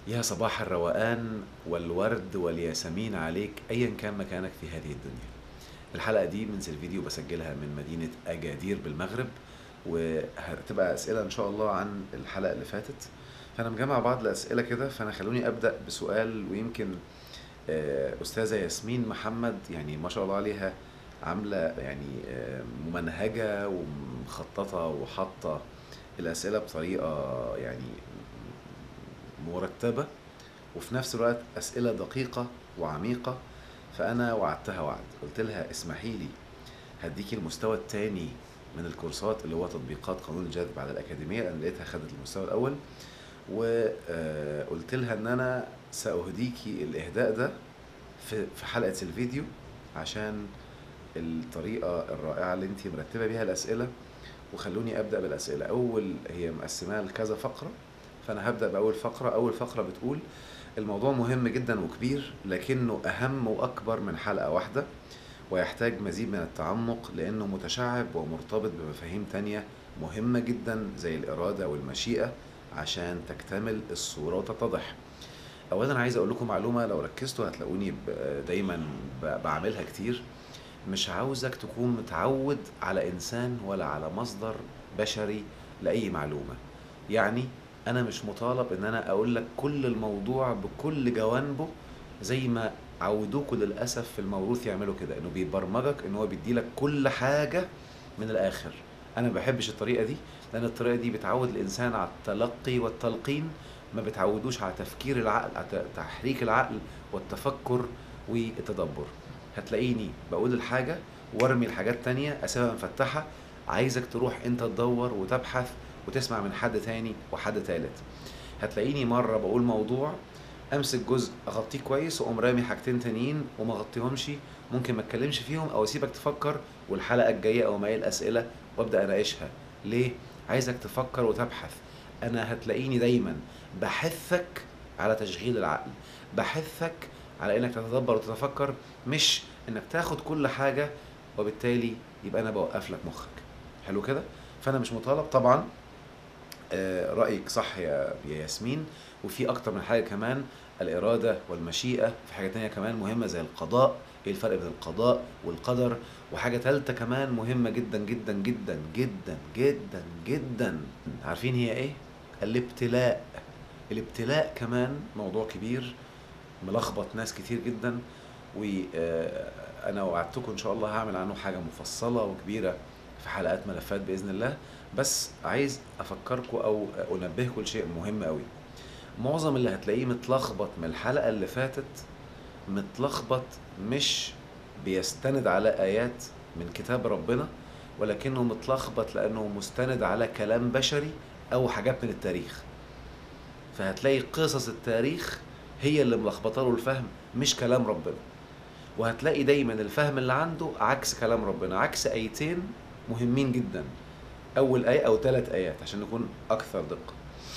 يا صباح الروقان والورد والياسمين عليك ايا كان مكانك في هذه الدنيا الحلقة دي من فيديو بسجلها من مدينة أجادير بالمغرب وهتبقى أسئلة إن شاء الله عن الحلقة اللي فاتت فأنا مجمع بعض الأسئلة كده فأنا خلوني أبدأ بسؤال ويمكن آه، أستاذة ياسمين محمد يعني ما شاء الله عليها عاملة يعني آه، ممنهجة ومخططة وحاطة الأسئلة بطريقة يعني مرتبة وفي نفس الوقت أسئلة دقيقة وعميقة فأنا وعدتها وعد قلت لها اسمحي لي هديكي المستوى الثاني من الكورسات اللي هو تطبيقات قانون الجذب على الأكاديمية لأن لقيتها خدت المستوى الأول وقلت لها إن أنا سأهديكي الإهداء ده في في حلقة الفيديو عشان الطريقة الرائعة اللي انتي مرتبة بيها الأسئلة وخلوني أبدأ بالأسئلة أول هي مقسماها لكذا فقرة فأنا هبدأ بأول فقرة أول فقرة بتقول الموضوع مهم جدا وكبير لكنه أهم وأكبر من حلقة واحدة ويحتاج مزيد من التعمق لأنه متشعب ومرتبط بمفاهيم تانية مهمة جدا زي الإرادة والمشيئة عشان تكتمل الصورة وتتضح أولا عايز أقول لكم معلومة لو ركزتوا هتلاقوني ب- دايما ب- بعملها كتير مش عاوزك تكون متعود على إنسان ولا على مصدر بشري لأي معلومة يعني أنا مش مطالب إن أنا أقول لك كل الموضوع بكل جوانبه زي ما عودوكوا للأسف في الموروث يعملوا كده إنه بيبرمجك إن هو بيديلك كل حاجة من الآخر أنا ما بحبش الطريقة دي لأن الطريقة دي بتعود الإنسان على التلقي والتلقين ما بتعودوش على تفكير العقل على ت- تحريك العقل والتفكر والتدبر هتلاقيني بقول الحاجة وارمي الحاجات تانية اسيبها مفتحة عايزك تروح انت تدور وتبحث وتسمع من حد تاني وحد تالت هتلاقيني مرة بقول موضوع امسك جزء اغطيه كويس واقوم رامي حاجتين تانيين وما اغطيهمش ممكن ما اتكلمش فيهم او اسيبك تفكر والحلقة الجاية او معايا الاسئلة وابدا اناقشها ليه عايزك تفكر وتبحث انا هتلاقيني دايما بحثك على تشغيل العقل بحثك على انك تتدبر وتتفكر مش انك تاخد كل حاجة وبالتالي يبقى انا بوقف لك مخك حلو كده فانا مش مطالب طبعا آه، رأيك صح يا يا ياسمين وفي أكتر من حاجة كمان الإرادة والمشيئة في حاجة تانية كمان مهمة زي القضاء إيه الفرق بين القضاء والقدر وحاجة تالتة كمان مهمة جدا جدا جدا جدا جدا جدا عارفين هي إيه؟ الابتلاء الابتلاء كمان موضوع كبير ملخبط ناس كتير جدا وانا وعدتكم ان شاء الله هعمل عنه حاجه مفصله وكبيره في حلقات ملفات باذن الله بس عايز افكركم او انبهكم لشيء مهم قوي معظم اللي هتلاقيه متلخبط من الحلقه اللي فاتت متلخبط مش بيستند على ايات من كتاب ربنا ولكنه متلخبط لانه مستند على كلام بشري او حاجات من التاريخ فهتلاقي قصص التاريخ هي اللي ملخبطه له الفهم مش كلام ربنا وهتلاقي دايما الفهم اللي عنده عكس كلام ربنا عكس ايتين مهمين جدا اول ايه او ثلاث ايات عشان نكون اكثر دقه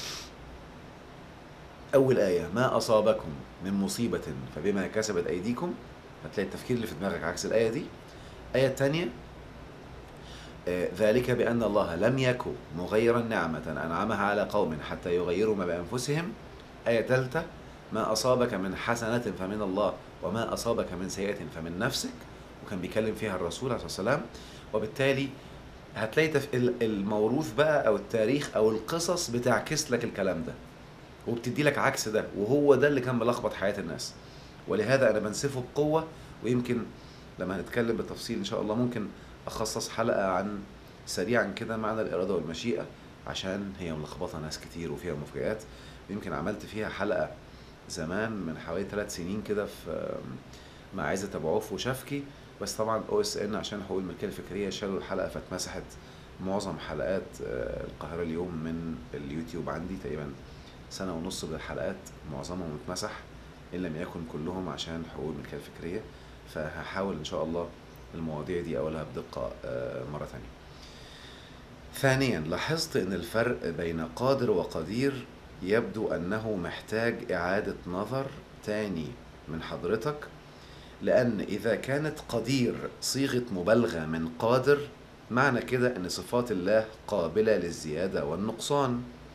اول ايه ما اصابكم من مصيبه فبما كسبت ايديكم هتلاقي التفكير اللي في دماغك عكس الايه دي ايه الثانيه آه، ذلك بأن الله لم يكن مغيرا نعمة أنعمها على قوم حتى يغيروا ما بأنفسهم آية ثالثة ما أصابك من حسنة فمن الله وما أصابك من سيئة فمن نفسك وكان بيكلم فيها الرسول عليه الصلاة والسلام وبالتالي هتلاقي تف... ال- الموروث بقى أو التاريخ أو القصص بتعكس لك الكلام ده وبتدي لك عكس ده وهو ده اللي كان ملخبط حياة الناس ولهذا أنا بنسفه بقوة ويمكن لما هنتكلم بالتفصيل إن شاء الله ممكن أخصص حلقة عن سريعا كده معنى الإرادة والمشيئة عشان هي ملخبطة ناس كتير وفيها مفاجآت يمكن عملت فيها حلقة زمان من حوالي ثلاث سنين كده في مع عايزة أبو عوف وشفكي بس طبعا او اس ان عشان حقوق الملكية الفكرية شالوا الحلقة فاتمسحت معظم حلقات آه، القاهرة اليوم من اليوتيوب عندي تقريبا سنة ونص من الحلقات معظمهم اتمسح إن لم يكن كلهم عشان حقوق الملكية الفكرية فهحاول إن شاء الله المواضيع دي أقولها بدقة آه، مرة ثانية ثانيا لاحظت ان الفرق بين قادر وقدير يبدو انه محتاج اعادة نظر تاني من حضرتك لان اذا كانت قدير صيغة مبالغة من قادر معنى كده ان صفات الله قابلة للزيادة والنقصان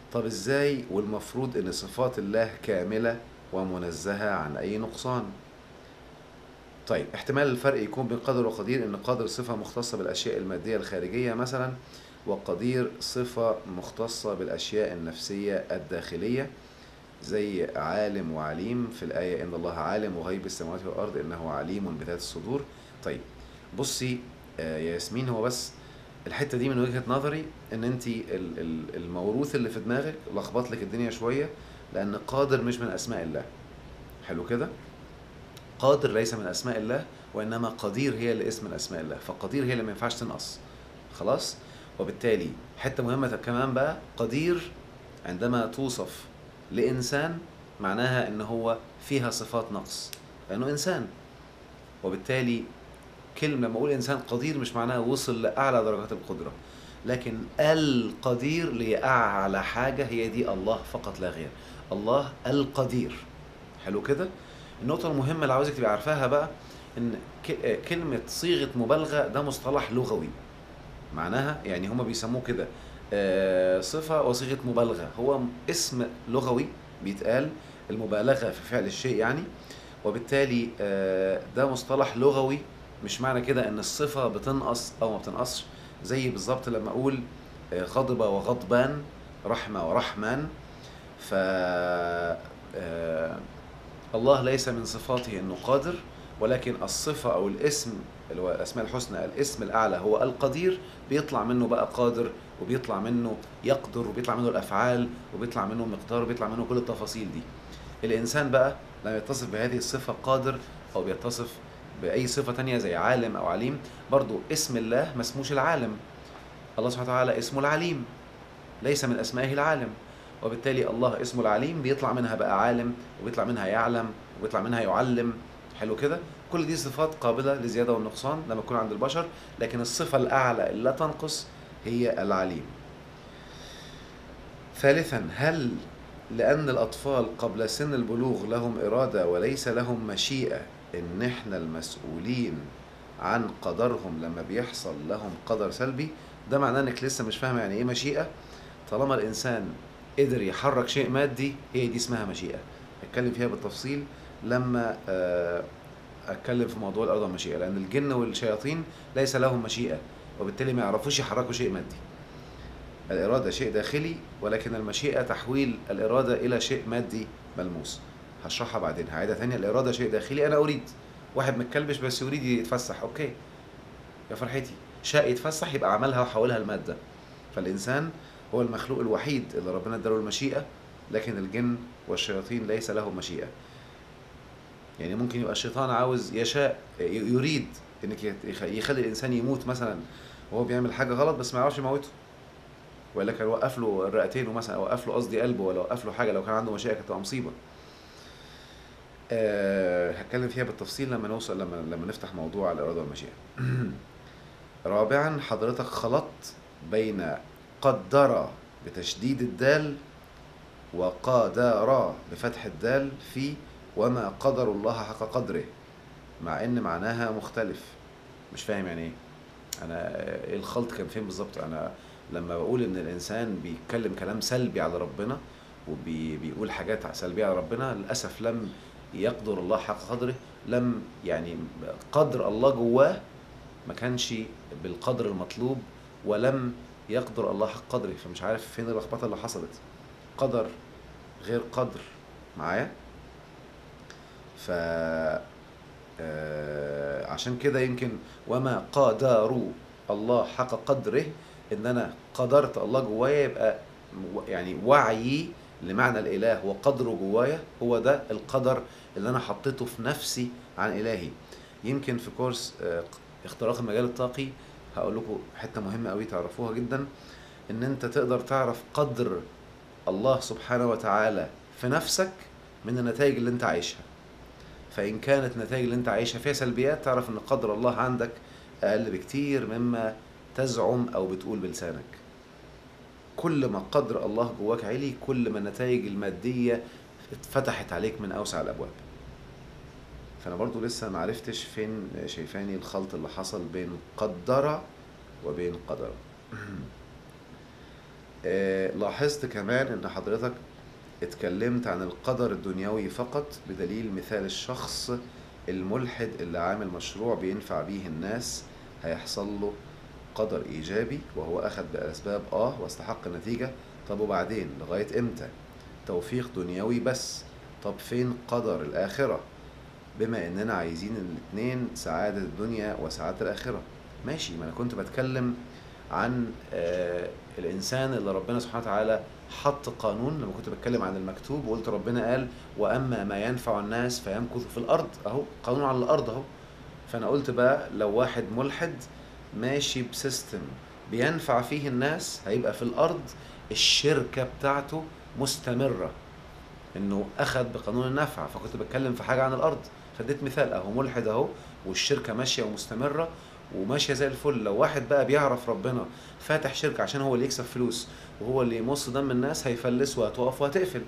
طب ازاي والمفروض ان صفات الله كاملة ومنزهة عن اي نقصان طيب احتمال الفرق يكون بين قادر وقدير ان قادر صفة مختصة بالاشياء المادية الخارجية مثلا وقدير صفة مختصة بالاشياء النفسية الداخلية زي عالم وعليم في الآية إن الله عالم وغيب السماوات والأرض إنه عليم بذات الصدور طيب بصي آه، يا ياسمين هو بس الحتة دي من وجهة نظري إن أنت ال- ال- الموروث اللي في دماغك لخبط لك الدنيا شوية لأن قادر مش من أسماء الله حلو كده قادر ليس من أسماء الله وإنما قدير هي اللي اسم من أسماء الله فقدير هي اللي ما ينفعش تنقص خلاص وبالتالي حتة مهمة كمان بقى قدير عندما توصف لإنسان معناها إن هو فيها صفات نقص لأنه إنسان وبالتالي كلمة لما أقول إنسان قدير مش معناها وصل لأعلى درجات القدرة لكن القدير لأعلى حاجة هي دي الله فقط لا غير الله القدير حلو كده النقطة المهمة اللي عاوزك تبقى عارفاها بقى إن ك- آه، كلمة صيغة مبالغة ده مصطلح لغوي معناها يعني هما بيسموه كده آه، صفة وصيغة مبالغة هو م- اسم لغوي بيتقال المبالغة في فعل الشيء يعني وبالتالي آه، ده مصطلح لغوي مش معنى كده ان الصفة بتنقص او ما بتنقصش زي بالظبط لما اقول آه، غضب وغضبان رحمة ورحمن ف آه، الله ليس من صفاته انه قادر ولكن الصفة او الاسم اللي هو الاسماء الحسنى الاسم الاعلى هو القدير بيطلع منه بقى قادر وبيطلع منه يقدر وبيطلع منه الافعال وبيطلع منه مقدار وبيطلع منه كل التفاصيل دي الانسان بقى لما يتصف بهذه الصفة قادر او بيتصف باي صفة تانية زي عالم او عليم برضو اسم الله ما اسموش العالم الله سبحانه وتعالى اسمه العليم ليس من اسمائه العالم وبالتالي الله اسمه العليم بيطلع منها بقى عالم وبيطلع منها يعلم وبيطلع منها يعلم حلو كده كل دي صفات قابلة للزيادة والنقصان لما تكون عند البشر لكن الصفة الأعلى اللي لا تنقص هي العليم ثالثا هل لأن الأطفال قبل سن البلوغ لهم إرادة وليس لهم مشيئة إن إحنا المسؤولين عن قدرهم لما بيحصل لهم قدر سلبي ده معناه إنك لسه مش فاهم يعني إيه مشيئة طالما الإنسان قدر يحرك شيء مادي هي دي اسمها مشيئة هتكلم فيها بالتفصيل لما آه، اتكلم في موضوع الاراده والمشيئه لان الجن والشياطين ليس لهم مشيئه وبالتالي ما يعرفوش يحركوا شيء مادي الاراده شيء داخلي ولكن المشيئه تحويل الاراده الى شيء مادي ملموس هشرحها بعدين هعيدها تانية الاراده شيء داخلي انا اريد واحد متكلبش بس يريد يتفسح اوكي يا فرحتي شاء يتفسح يبقى عملها وحولها لماده فالانسان هو المخلوق الوحيد اللي ربنا اداله المشيئه لكن الجن والشياطين ليس لهم مشيئه يعني ممكن يبقى الشيطان عاوز يشاء يريد انك يخ- يخلي الانسان يموت مثلا وهو بيعمل حاجه غلط بس ما يعرفش يموته ولا كان وقف له الرئتين مثلا وقف له قصدي قلبه ولا وقف له حاجه لو كان عنده مشاكل تبقى مصيبه أه هتكلم فيها بالتفصيل لما نوصل لما لما نفتح موضوع الاراده والمشيئه رابعا حضرتك خلطت بين قدر بتشديد الدال وقادر بفتح الدال في وما قدر الله حق قدره مع ان معناها مختلف مش فاهم يعني ايه انا ايه الخلط كان فين بالظبط انا لما بقول ان الانسان بيتكلم كلام سلبي على ربنا وبيقول حاجات سلبيه على ربنا للاسف لم يقدر الله حق قدره لم يعني قدر الله جواه ما كانش بالقدر المطلوب ولم يقدر الله حق قدره فمش عارف فين اللخبطه اللي حصلت قدر غير قدر معايا ف آه، عشان كده يمكن وما قدروا الله حق قدره ان انا قدرت الله جوايا يبقى و- يعني وعيي لمعنى الاله وقدره جوايا هو ده القدر اللي انا حطيته في نفسي عن الهي يمكن في كورس آه، اختراق المجال الطاقي هقول لكم حته مهمه قوي تعرفوها جدا ان انت تقدر تعرف قدر الله سبحانه وتعالى في نفسك من النتائج اللي انت عايشها فإن كانت النتائج اللي انت عايشها فيها سلبيات تعرف ان قدر الله عندك أقل بكتير مما تزعم أو بتقول بلسانك كل ما قدر الله جواك عالي كل ما النتائج المادية اتفتحت عليك من أوسع الأبواب فأنا برضو لسه معرفتش فين شايفاني الخلط اللي حصل بين قدر وبين قدر آه، لاحظت كمان ان حضرتك اتكلمت عن القدر الدنيوي فقط بدليل مثال الشخص الملحد اللي عامل مشروع بينفع بيه الناس هيحصل له قدر ايجابي وهو اخذ باسباب اه واستحق النتيجة طب وبعدين لغاية امتى توفيق دنيوي بس طب فين قدر الاخرة بما اننا عايزين الاتنين سعادة الدنيا وسعادة الاخرة ماشي ما انا كنت بتكلم عن آه الانسان اللي ربنا سبحانه وتعالى حط قانون لما كنت بتكلم عن المكتوب وقلت ربنا قال واما ما ينفع الناس فيمكث في الارض اهو قانون على الارض اهو فانا قلت بقى لو واحد ملحد ماشي بسيستم بينفع فيه الناس هيبقى في الارض الشركه بتاعته مستمره انه اخذ بقانون النفع فكنت بتكلم في حاجه عن الارض فديت مثال اهو ملحد اهو والشركه ماشيه ومستمره وماشيه زي الفل لو واحد بقى بيعرف ربنا فاتح شركه عشان هو اللي يكسب فلوس وهو اللي يمص دم الناس هيفلس وهتقف وهتقفل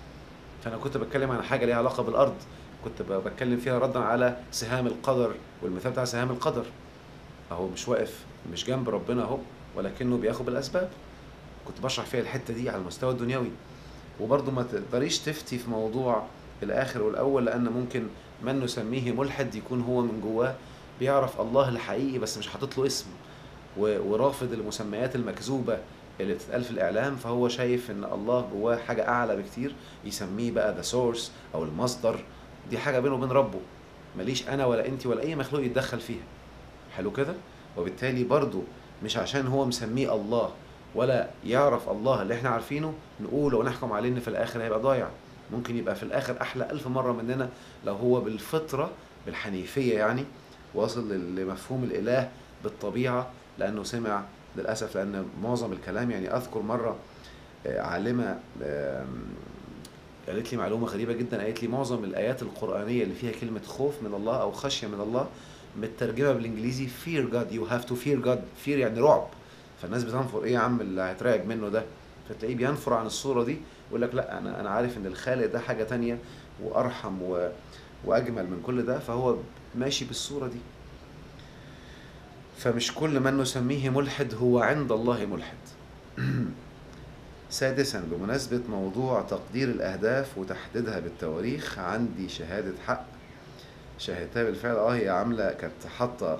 فانا كنت بتكلم عن حاجه ليها علاقه بالارض كنت ب- بتكلم فيها ردا على سهام القدر والمثال بتاع سهام القدر اهو مش واقف مش جنب ربنا اهو ولكنه بياخد بالاسباب كنت بشرح فيها الحته دي على المستوى الدنيوي وبرضه ما تقدريش تفتي في موضوع الاخر والاول لان ممكن من نسميه ملحد يكون هو من جواه بيعرف الله الحقيقي بس مش حاطط له اسم و- ورافض المسميات المكذوبه اللي بتتقال في الاعلام فهو شايف ان الله جواه حاجه اعلى بكتير يسميه بقى ذا سورس او المصدر دي حاجه بينه وبين ربه ماليش انا ولا انت ولا اي مخلوق يتدخل فيها حلو كده وبالتالي برضو مش عشان هو مسميه الله ولا يعرف الله اللي احنا عارفينه نقول ونحكم عليه ان في الاخر هيبقى ضايع ممكن يبقى في الاخر احلى الف مره مننا لو هو بالفطره بالحنيفيه يعني واصل لل- لمفهوم الاله بالطبيعه لانه سمع للاسف لان معظم الكلام يعني اذكر مره آه، عالمه آم، قالت لي معلومه غريبه جدا قالت لي معظم الايات القرانيه اللي فيها كلمه خوف من الله او خشيه من الله مترجمه بالانجليزي fear God you have to fear God fear يعني رعب فالناس بتنفر ايه يا عم اللي هيترعب منه ده فتلاقيه بينفر عن الصوره دي يقول لك لا انا انا عارف ان الخالق ده حاجه تانية وارحم و... واجمل من كل ده فهو ماشي بالصوره دي فمش كل من نسميه ملحد هو عند الله ملحد سادسا بمناسبة موضوع تقدير الأهداف وتحديدها بالتواريخ عندي شهادة حق شاهدتها بالفعل اه هي عاملة كانت حاطة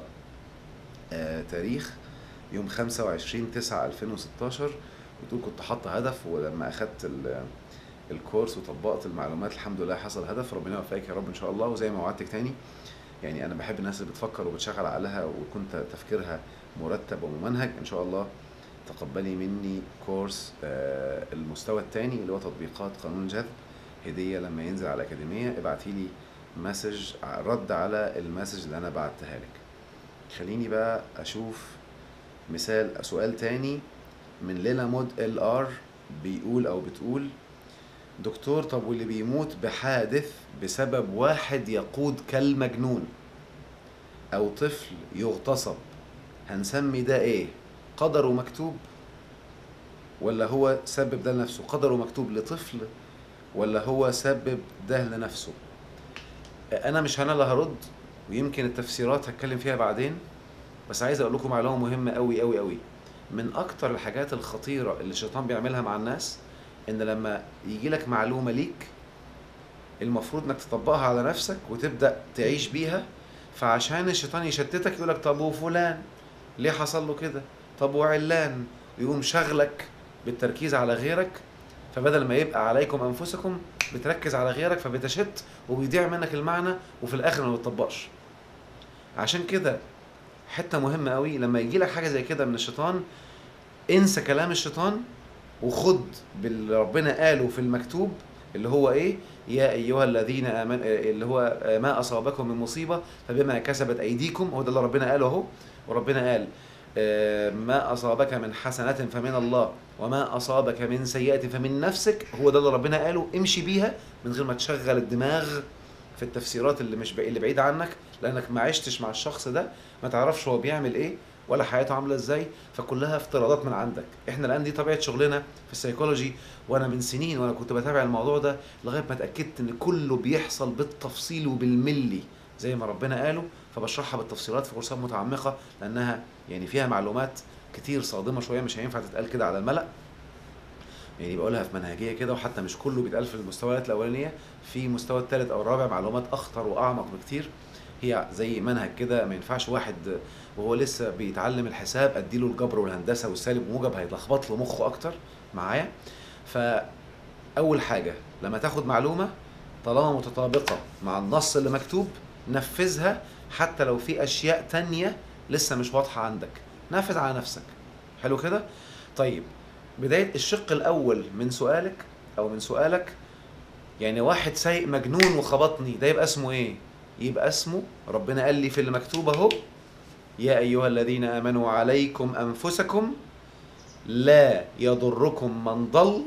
آه تاريخ يوم 25 9 2016 وتقول كنت حاطة هدف ولما أخدت ال- الكورس وطبقت المعلومات الحمد لله حصل هدف ربنا يوفقك يا رب إن شاء الله وزي ما وعدتك تاني يعني أنا بحب الناس اللي بتفكر وبتشغل عقلها ويكون ت- تفكيرها مرتب وممنهج إن شاء الله تقبلي مني كورس آه، المستوى الثاني اللي هو تطبيقات قانون الجذب هديه لما ينزل على الاكاديميه ابعتي لي مسج ع- رد على المسج اللي انا بعتها لك خليني بقى اشوف مثال سؤال تاني من ليلى مود ال ار بيقول او بتقول دكتور طب واللي بيموت بحادث بسبب واحد يقود كالمجنون او طفل يغتصب هنسمي ده ايه قدره مكتوب ولا هو سبب ده لنفسه قدره مكتوب لطفل ولا هو سبب ده لنفسه انا مش انا اللي هرد ويمكن التفسيرات هتكلم فيها بعدين بس عايز اقول لكم معلومه مهمه قوي قوي قوي من اكتر الحاجات الخطيره اللي الشيطان بيعملها مع الناس ان لما يجي لك معلومه ليك المفروض انك تطبقها على نفسك وتبدا تعيش بيها فعشان الشيطان يشتتك يقول لك طب وفلان ليه حصل له كده طب وعلان يقوم شغلك بالتركيز على غيرك فبدل ما يبقى عليكم انفسكم بتركز على غيرك فبتشت وبيضيع منك المعنى وفي الاخر ما بتطبقش عشان كده حته مهمه قوي لما يجي لك حاجه زي كده من الشيطان انسى كلام الشيطان وخد باللي ربنا قاله في المكتوب اللي هو ايه يا ايها الذين امنوا اللي هو ما اصابكم من مصيبه فبما كسبت ايديكم هو ده اللي ربنا قاله اهو وربنا قال آه، ما اصابك من حسنه فمن الله وما اصابك من سيئه فمن نفسك هو ده اللي ربنا قاله امشي بيها من غير ما تشغل الدماغ في التفسيرات اللي مش بعيد اللي بعيده عنك لانك ما عشتش مع الشخص ده ما تعرفش هو بيعمل ايه ولا حياته عامله ازاي فكلها افتراضات من عندك احنا الان دي طبيعه شغلنا في السيكولوجي وانا من سنين وانا كنت بتابع الموضوع ده لغايه ما اتاكدت ان كله بيحصل بالتفصيل وبالملي زي ما ربنا قاله فبشرحها بالتفصيلات في كورسات متعمقه لانها يعني فيها معلومات كتير صادمه شويه مش هينفع تتقال كده على الملأ يعني بقولها في منهجيه كده وحتى مش كله بيتقال في المستويات الاولانيه في مستوى الثالث او الرابع معلومات اخطر واعمق بكتير هي زي منهج كده ما ينفعش واحد وهو لسه بيتعلم الحساب اديله الجبر والهندسه والسالب والموجب هيتلخبط له مخه اكتر معايا فاول حاجه لما تاخد معلومه طالما متطابقه مع النص اللي مكتوب نفذها حتى لو في اشياء تانية لسه مش واضحه عندك نفذ على نفسك حلو كده طيب بدايه الشق الاول من سؤالك او من سؤالك يعني واحد سايق مجنون وخبطني ده يبقى اسمه ايه يبقى اسمه ربنا قال لي في المكتوب اهو يا ايها الذين امنوا عليكم انفسكم لا يضركم من ضل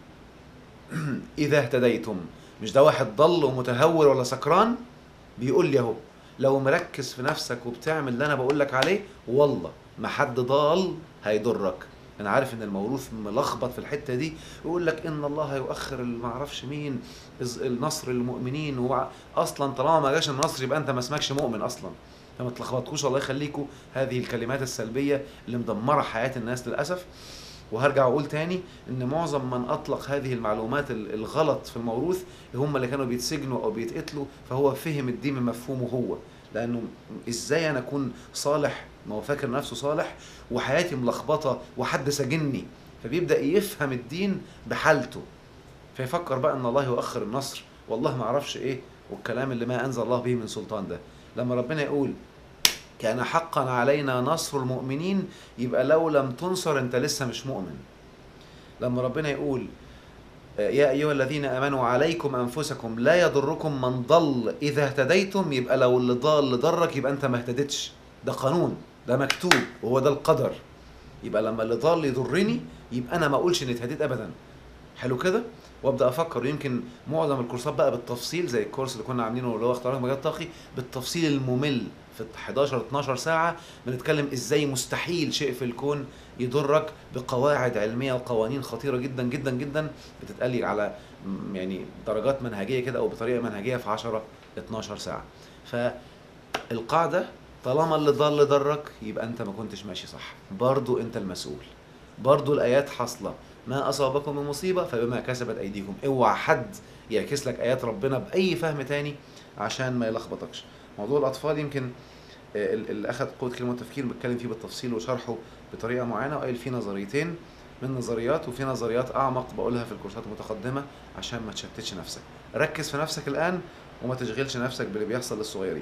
اذا اهتديتم مش ده واحد ضل ومتهور ولا سكران بيقول لي اهو لو مركز في نفسك وبتعمل اللي انا بقول لك عليه والله ما حد ضال هيضرك انا عارف ان الموروث ملخبط في الحته دي يقول لك ان الله يؤخر ما اعرفش مين إز- النصر للمؤمنين وبع- اصلا طالما ما جاش النصر يبقى انت ما اسمكش مؤمن اصلا فما تلخبطكوش الله يخليكم هذه الكلمات السلبيه اللي مدمره حياه الناس للاسف وهرجع اقول تاني ان معظم من اطلق هذه المعلومات ال- الغلط في الموروث هم اللي كانوا بيتسجنوا او بيتقتلوا فهو فهم الدين من مفهومه هو لانه ازاي انا اكون صالح ما هو فاكر نفسه صالح وحياتي ملخبطه وحد سجني فبيبدا يفهم الدين بحالته فيفكر بقى ان الله يؤخر النصر والله ما اعرفش ايه والكلام اللي ما انزل الله به من سلطان ده لما ربنا يقول كان حقا علينا نصر المؤمنين يبقى لو لم تنصر انت لسه مش مؤمن لما ربنا يقول يا ايها الذين امنوا عليكم انفسكم لا يضركم من ضل اذا اهتديتم يبقى لو اللي ضل ضرك يبقى انت ما اهتدتش ده قانون ده مكتوب وهو ده القدر يبقى لما اللي ضل يضرني يبقى انا ما اقولش اني اتهديت ابدا حلو كده وابدا افكر ويمكن معظم الكورسات بقى بالتفصيل زي الكورس اللي كنا عاملينه اللي هو اختراق مجال طاقي بالتفصيل الممل في 11 12 ساعه بنتكلم ازاي مستحيل شيء في الكون يضرك بقواعد علميه وقوانين خطيره جدا جدا جدا بتتقال على م- يعني درجات منهجيه كده او بطريقه منهجيه في 10 12 ساعه فالقاعده طالما اللي ضل ضرك يبقى انت ما كنتش ماشي صح برضو انت المسؤول برضو الايات حاصله ما اصابكم من مصيبه فبما كسبت ايديكم اوعى حد يعكس لك ايات ربنا باي فهم تاني عشان ما يلخبطكش موضوع الاطفال يمكن آه، ال- اللي اخذ قوه كلمه التفكير بتكلم فيه بالتفصيل وشرحه بطريقه معينه وقال فيه نظريتين من نظريات وفي نظريات اعمق بقولها في الكورسات المتقدمه عشان ما تشتتش نفسك ركز في نفسك الان وما تشغلش نفسك باللي بيحصل للصغيرين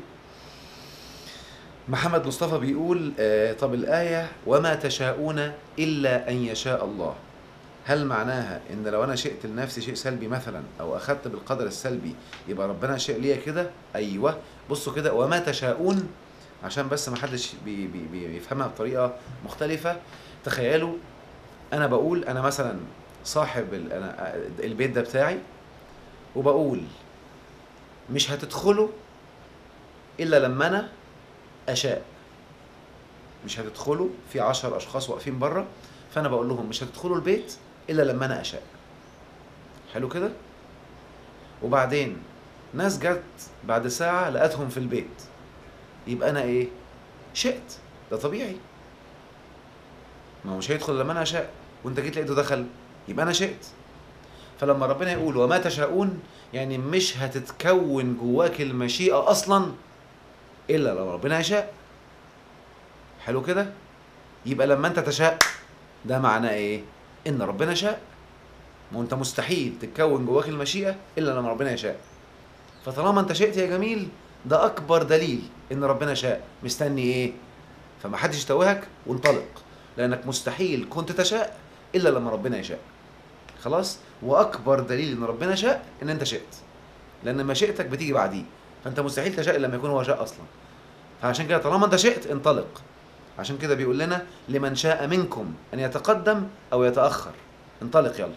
محمد مصطفى بيقول آه طب الآية وما تشاءون إلا أن يشاء الله هل معناها ان لو انا شئت لنفسي شيء سلبي مثلا او اخذت بالقدر السلبي يبقى ربنا شاء ليا كده ايوه بصوا كده وما تشاءون عشان بس ما حدش بي بي بي بيفهمها بطريقه مختلفه تخيلوا انا بقول انا مثلا صاحب ال- انا البيت ده بتاعي وبقول مش هتدخلوا الا لما انا اشاء مش هتدخلوا في عشر اشخاص واقفين بره فانا بقول لهم مش هتدخلوا البيت الا لما انا اشاء حلو كده وبعدين ناس جت بعد ساعة لقيتهم في البيت يبقى انا ايه شئت ده طبيعي ما هو مش هيدخل لما انا اشاء وانت جيت لقيته دخل يبقى انا شئت فلما ربنا يقول وما تشاءون يعني مش هتتكون جواك المشيئة اصلا الا لو ربنا يشاء حلو كده يبقى لما انت تشاء ده معناه ايه ان ربنا شاء ما هو انت مستحيل تتكون جواك المشيئه الا لما ربنا يشاء فطالما انت شئت يا جميل ده اكبر دليل ان ربنا شاء مستني ايه فما حدش يتوهك وانطلق لانك مستحيل كنت تشاء الا لما ربنا يشاء خلاص واكبر دليل ان ربنا شاء ان انت شئت لان مشيئتك بتيجي بعديه فانت مستحيل تشاء الا لما يكون هو شاء اصلا فعشان كده طالما انت شئت انطلق عشان كده بيقول لنا لمن شاء منكم ان يتقدم او يتاخر انطلق يلا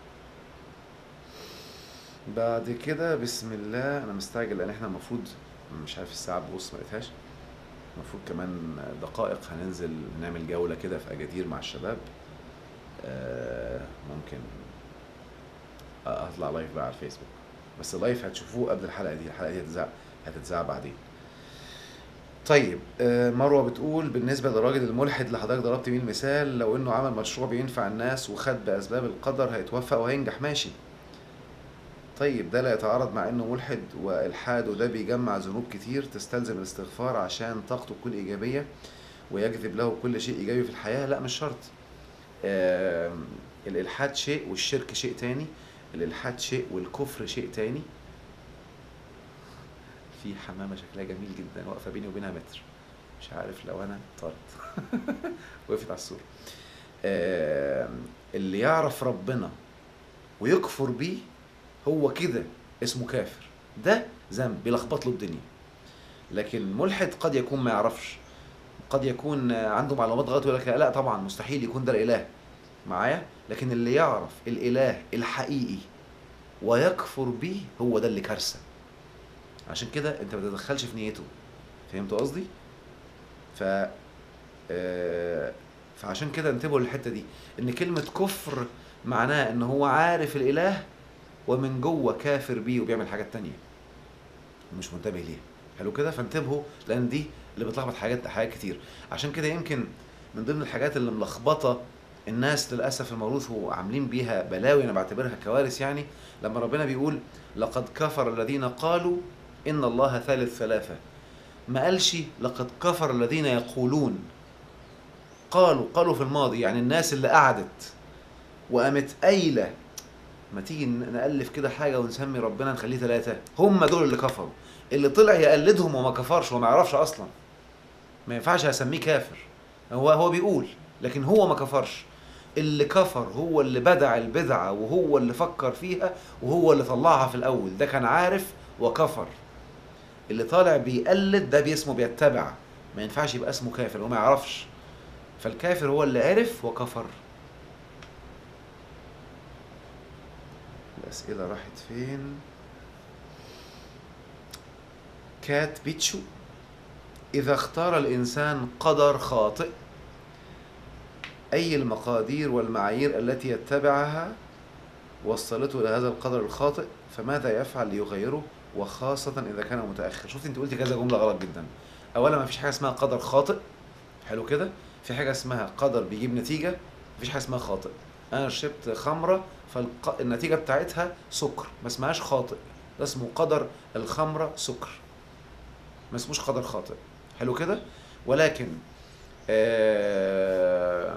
بعد كده بسم الله انا مستعجل لان احنا المفروض مش عارف الساعه ببص ما لقيتهاش المفروض كمان دقائق هننزل نعمل جوله كده في اجادير مع الشباب آه، ممكن اطلع لايف بقى على الفيسبوك بس اللايف هتشوفوه قبل الحلقه دي الحلقه دي هتتذاع هتتذاع بعدين طيب آه، مروة بتقول بالنسبة للراجل الملحد اللي حضرتك ضربت بيه المثال لو انه عمل مشروع بينفع الناس وخد بأسباب القدر هيتوفق وهينجح ماشي طيب ده لا يتعارض مع انه ملحد والحاد وده بيجمع ذنوب كتير تستلزم الاستغفار عشان طاقته تكون ايجابية ويجذب له كل شيء ايجابي في الحياة لا مش شرط آم، الالحاد شيء والشرك شيء تاني الالحاد شيء والكفر شيء تاني في حمامة شكلها جميل جدا واقفة بيني وبينها متر مش عارف لو انا طارت وقفت على السور آم، اللي يعرف ربنا ويكفر بيه هو كده اسمه كافر ده ذنب بيلخبط له الدنيا لكن ملحد قد يكون ما يعرفش قد يكون عنده معلومات غلط ويقول لك لا طبعا مستحيل يكون ده الاله معايا لكن اللي يعرف الاله الحقيقي ويكفر بيه هو ده اللي كارثه عشان كده انت ما تتدخلش في نيته فهمت قصدي ف آه، فعشان كده انتبهوا للحته دي ان كلمه كفر معناه ان هو عارف الاله ومن جوه كافر بيه وبيعمل حاجات تانية ومش منتبه ليها حلو كده فانتبهوا لان دي اللي بتلخبط حاجات حاجات كتير عشان كده يمكن من ضمن الحاجات اللي ملخبطه الناس للاسف الموروث وعاملين بيها بلاوي انا بعتبرها كوارث يعني لما ربنا بيقول لقد كفر الذين قالوا ان الله ثالث ثلاثه ما قالش لقد كفر الذين يقولون قالوا قالوا في الماضي يعني الناس اللي قعدت وقامت قايله ما تيجي نألف كده حاجة ونسمي ربنا نخليه ثلاثة هم دول اللي كفروا اللي طلع يقلدهم وما كفرش وما يعرفش أصلا ما ينفعش أسميه كافر هو هو بيقول لكن هو ما كفرش اللي كفر هو اللي بدع البدعة وهو اللي فكر فيها وهو اللي طلعها في الأول ده كان عارف وكفر اللي طالع بيقلد ده باسمه بيتبع ما ينفعش يبقى اسمه كافر وما يعرفش فالكافر هو اللي عرف وكفر الأسئلة راحت فين كات بيتشو إذا اختار الإنسان قدر خاطئ أي المقادير والمعايير التي يتبعها وصلته إلى هذا القدر الخاطئ فماذا يفعل ليغيره وخاصة إذا كان متأخر شفت أنت قلتي كذا جملة غلط جدا أولا ما فيش حاجة اسمها قدر خاطئ حلو كده في حاجة اسمها قدر بيجيب نتيجة مفيش حاجة اسمها خاطئ أنا شربت خمرة فالنتيجة بتاعتها سكر ما اسمهاش خاطئ ده اسمه قدر الخمرة سكر ما اسموش قدر خاطئ حلو كده ولكن آه،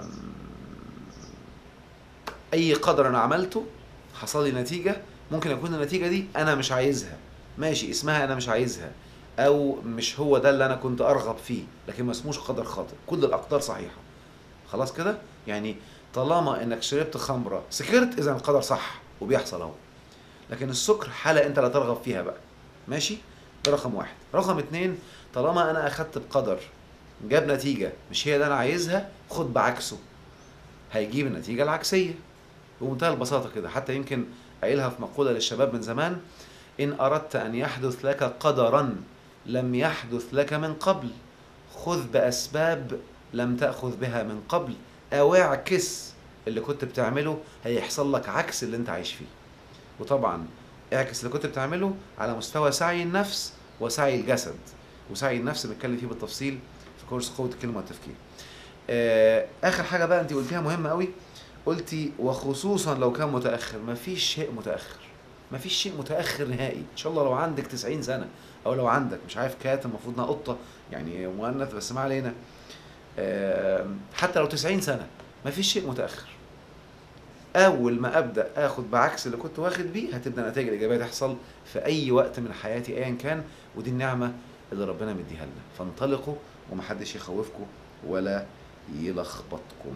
اي قدر انا عملته حصل لي نتيجة ممكن يكون النتيجة دي انا مش عايزها ماشي اسمها انا مش عايزها او مش هو ده اللي انا كنت ارغب فيه لكن ما اسموش قدر خاطئ كل الاقدار صحيحة خلاص كده يعني طالما انك شربت خمرة سكرت اذا القدر صح وبيحصل اهو لكن السكر حالة انت لا ترغب فيها بقى ماشي ده رقم واحد رقم اتنين طالما انا اخدت بقدر جاب نتيجة مش هي اللي انا عايزها خد بعكسه هيجيب النتيجة العكسية بمنتهى البساطة كده حتى يمكن قايلها في مقولة للشباب من زمان إن أردت أن يحدث لك قدرا لم يحدث لك من قبل خذ بأسباب لم تأخذ بها من قبل أو اعكس اللي كنت بتعمله هيحصل لك عكس اللي انت عايش فيه وطبعا اعكس اللي كنت بتعمله على مستوى سعي النفس وسعي الجسد وسعي النفس بنتكلم فيه بالتفصيل في كورس قوة الكلمة والتفكير آه، اخر حاجة بقى انت قلتيها مهمة قوي قلتي وخصوصا لو كان متأخر مفيش شيء متأخر مفيش شيء متأخر نهائي ان شاء الله لو عندك 90 سنة او لو عندك مش عارف كات المفروض انها قطة يعني مؤنث بس ما علينا آه، حتى لو 90 سنة مفيش شيء متأخر اول ما ابدا اخد بعكس اللي كنت واخد بيه هتبدا النتائج الايجابيه تحصل في اي وقت من حياتي ايا كان ودي النعمه اللي ربنا مديها لنا فانطلقوا ومحدش يخوفكم ولا يلخبطكم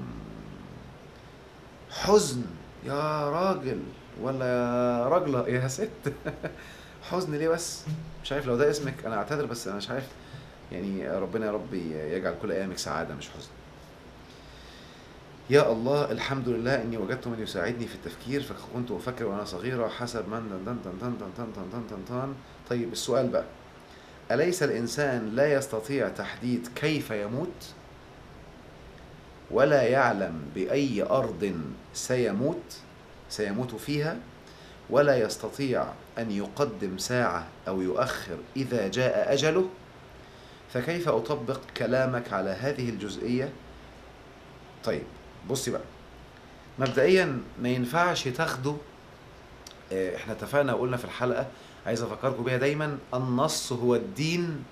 حزن يا راجل ولا يا راجلة يا ست حزن ليه بس مش عارف لو ده اسمك انا اعتذر بس انا مش عارف يعني ربنا يا رب يجعل كل ايامك سعاده مش حزن يا الله الحمد لله اني وجدت من يساعدني في التفكير فكنت افكر وانا صغيره حسب من دن دن دن دن دن دن دن دن دن دن. طيب السؤال بقى اليس الانسان لا يستطيع تحديد كيف يموت ولا يعلم باي ارض سيموت سيموت فيها ولا يستطيع ان يقدم ساعه او يؤخر اذا جاء اجله فكيف أطبق كلامك على هذه الجزئية طيب بصي بقى مبدئيا ما ينفعش تاخدوا آه، احنا اتفقنا وقلنا في الحلقة عايز افكركم بيها دايما النص هو الدين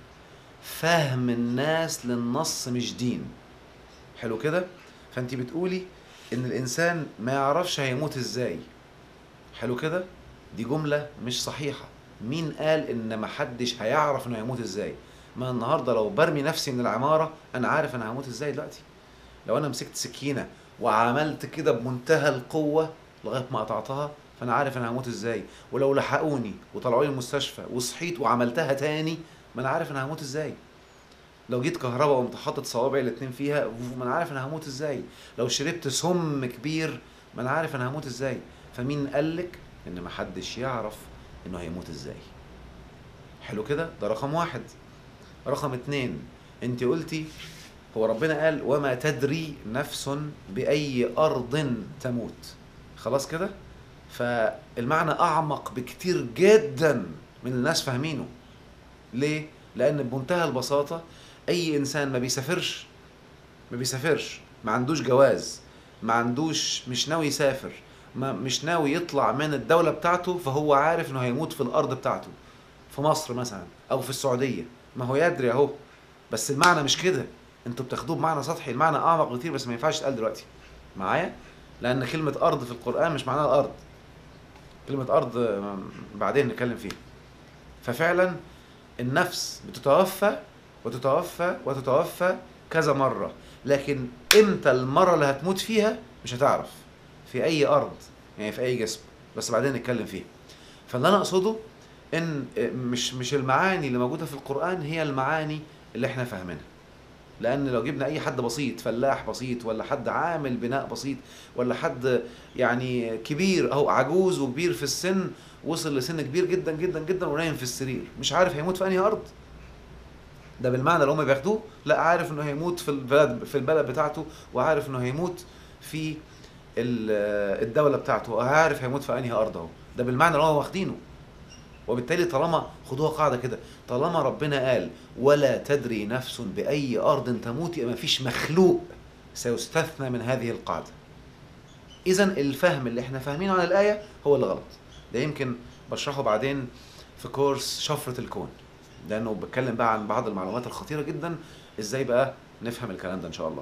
فهم الناس للنص مش دين حلو كده فانت بتقولي ان الانسان ما يعرفش هيموت ازاي حلو كده دي جملة مش صحيحة مين قال ان محدش هيعرف انه هيموت ازاي ما النهارده لو برمي نفسي من العمارة انا عارف انا هموت ازاي دلوقتي لو انا مسكت سكينة وعملت كده بمنتهى القوة لغاية ما قطعتها فانا عارف انا هموت ازاي ولو لحقوني وطلعوا لي المستشفى وصحيت وعملتها تاني ما انا عارف انا هموت ازاي لو جيت كهرباء وقمت حاطط صوابعي الاتنين فيها ما انا عارف انا هموت ازاي لو شربت سم كبير ما انا عارف انا هموت ازاي فمين قالك ان محدش يعرف انه هيموت ازاي حلو كده ده رقم واحد رقم اتنين انت قلتي هو ربنا قال وما تدري نفس بأي أرض تموت خلاص كده فالمعنى أعمق بكتير جدا من الناس فاهمينه ليه؟ لأن بمنتهى البساطة أي إنسان ما بيسافرش ما بيسافرش ما عندوش جواز ما عندوش مش ناوي يسافر ما مش ناوي يطلع من الدولة بتاعته فهو عارف انه هيموت في الارض بتاعته في مصر مثلا او في السعودية ما هو يدري اهو بس المعنى مش كده انتوا بتاخدوه بمعنى سطحي المعنى اعمق بكتير بس ما ينفعش يتقال دلوقتي معايا لان كلمة ارض في القرآن مش معناها الارض كلمة ارض آه، بعدين نتكلم فيها ففعلا النفس بتتوفى وتتوفى وتتوفى كذا مرة لكن امتى المرة اللي هتموت فيها مش هتعرف في اي ارض يعني في اي جسم بس بعدين نتكلم فيها فاللي انا اقصده ان مش مش المعاني اللي موجوده في القران هي المعاني اللي احنا فاهمينها لان لو جبنا اي حد بسيط فلاح بسيط ولا حد عامل بناء بسيط ولا حد يعني كبير او عجوز وكبير في السن وصل لسن كبير جدا جدا جدا ونايم في السرير مش عارف هيموت في انهي ارض ده بالمعنى اللي هم بياخدوه لا عارف انه هيموت في البلد في البلد بتاعته وعارف انه هيموت في ال- الدوله بتاعته وعارف هيموت في انهي ارض اهو ده بالمعنى اللي هم واخدينه وبالتالي طالما خدوها قاعده كده طالما ربنا قال ولا تدري نفس باي ارض تموت يبقى ما فيش مخلوق سيستثنى من هذه القاعده اذا الفهم اللي احنا فاهمينه عن الايه هو اللي غلط ده يمكن بشرحه بعدين في كورس شفره الكون لانه بتكلم بقى عن بعض المعلومات الخطيره جدا ازاي بقى نفهم الكلام ده ان شاء الله